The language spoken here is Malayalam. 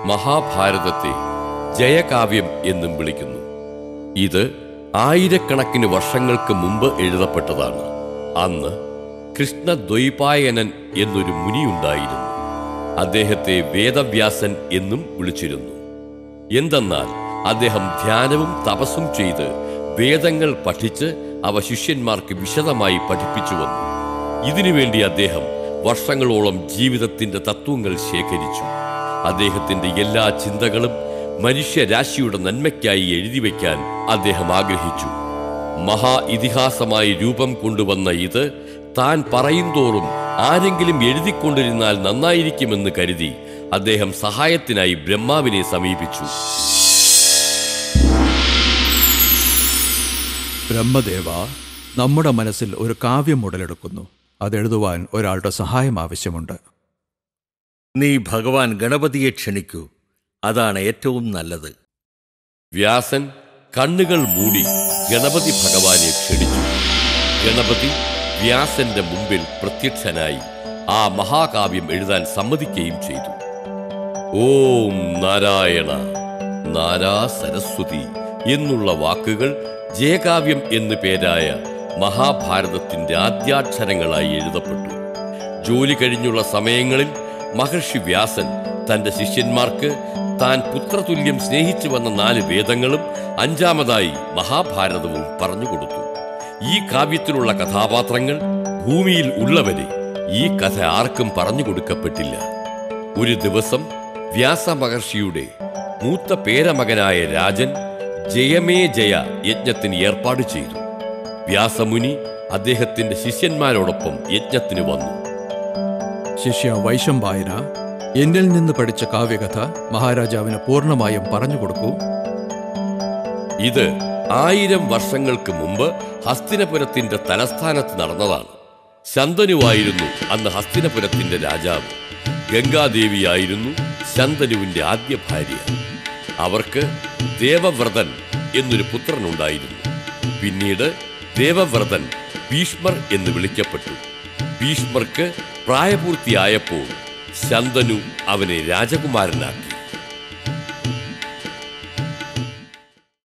മഹാഭാരതത്തെ ജയകാവ്യം എന്നും വിളിക്കുന്നു ഇത് ആയിരക്കണക്കിന് വർഷങ്ങൾക്ക് മുമ്പ് എഴുതപ്പെട്ടതാണ് അന്ന് കൃഷ്ണദ്വൈപായനൻ എന്നൊരു മുനിയുണ്ടായിരുന്നു അദ്ദേഹത്തെ വേദവ്യാസൻ എന്നും വിളിച്ചിരുന്നു എന്തെന്നാൽ അദ്ദേഹം ധ്യാനവും തപസ്സും ചെയ്ത് വേദങ്ങൾ പഠിച്ച് അവ ശിഷ്യന്മാർക്ക് വിശദമായി പഠിപ്പിച്ചു വന്നു ഇതിനുവേണ്ടി അദ്ദേഹം വർഷങ്ങളോളം ജീവിതത്തിന്റെ തത്വങ്ങൾ ശേഖരിച്ചു അദ്ദേഹത്തിന്റെ എല്ലാ ചിന്തകളും മനുഷ്യരാശിയുടെ നന്മയ്ക്കായി എഴുതി വയ്ക്കാൻ അദ്ദേഹം ആഗ്രഹിച്ചു മഹാ ഇതിഹാസമായി രൂപം കൊണ്ടുവന്ന ഇത് താൻ പറയുന്തോറും ആരെങ്കിലും എഴുതിക്കൊണ്ടിരുന്നാൽ നന്നായിരിക്കുമെന്ന് കരുതി അദ്ദേഹം സഹായത്തിനായി ബ്രഹ്മാവിനെ സമീപിച്ചു ബ്രഹ്മദേവ നമ്മുടെ മനസ്സിൽ ഒരു കാവ്യം ഉടലെടുക്കുന്നു അതെഴുതുവാൻ ഒരാളുടെ സഹായം ആവശ്യമുണ്ട് നീ ഭഗവാൻ ഗണപതിയെ ക്ഷണിക്കൂ അതാണ് ഏറ്റവും നല്ലത് വ്യാസൻ കണ്ണുകൾ മൂടി ഗണപതി ഭഗവാനെ ക്ഷണിച്ചു ഗണപതി വ്യാസന്റെ മുമ്പിൽ പ്രത്യക്ഷനായി ആ മഹാകാവ്യം എഴുതാൻ സമ്മതിക്കുകയും ചെയ്തു ഓം നാരായണ നാരാ സരസ്വതി എന്നുള്ള വാക്കുകൾ ജയകാവ്യം എന്നു പേരായ മഹാഭാരതത്തിന്റെ ആദ്യാക്ഷരങ്ങളായി എഴുതപ്പെട്ടു ജോലി കഴിഞ്ഞുള്ള സമയങ്ങളിൽ മഹർഷി വ്യാസൻ തന്റെ ശിഷ്യന്മാർക്ക് താൻ പുത്രതുല്യം സ്നേഹിച്ചു വന്ന നാല് വേദങ്ങളും അഞ്ചാമതായി മഹാഭാരതവും പറഞ്ഞുകൊടുത്തു ഈ കാവ്യത്തിലുള്ള കഥാപാത്രങ്ങൾ ഭൂമിയിൽ ഉള്ളവരെ ഈ കഥ ആർക്കും പറഞ്ഞു കൊടുക്കപ്പെട്ടില്ല ഒരു ദിവസം വ്യാസ മഹർഷിയുടെ മൂത്ത പേരമകനായ രാജൻ ജയമേ ജയ യജ്ഞത്തിന് ഏർപ്പാട് ചെയ്തു വ്യാസമുനി അദ്ദേഹത്തിന്റെ ശിഷ്യന്മാരോടൊപ്പം യജ്ഞത്തിന് വന്നു ശിഷ്യ വൈശംപായന എന്നിൽ നിന്ന് പഠിച്ച കാവ്യകഥ മഹാരാജാവിന് പൂർണ്ണമായും പറഞ്ഞു കൊടുക്കൂ ഇത് ആയിരം വർഷങ്ങൾക്ക് മുമ്പ് ഹസ്തിനപുരത്തിന്റെ തലസ്ഥാനത്ത് നടന്നതാണ് ശന്തനുവായിരുന്നു അന്ന് ഹസ്തിനപുരത്തിന്റെ രാജാവ് ഗംഗാദേവിയായിരുന്നു ശന്തനുവിന്റെ ആദ്യ ഭാര്യ അവർക്ക് ദേവവ്രതൻ എന്നൊരു പുത്രനുണ്ടായിരുന്നു പിന്നീട് ദേവവ്രതൻ ഭീഷ്മർ എന്ന് വിളിക്കപ്പെട്ടു ഭീഷ്മർക്ക് പ്രായപൂർത്തിയായപ്പോൾ ശന്തനു അവനെ രാജകുമാരനാക്കി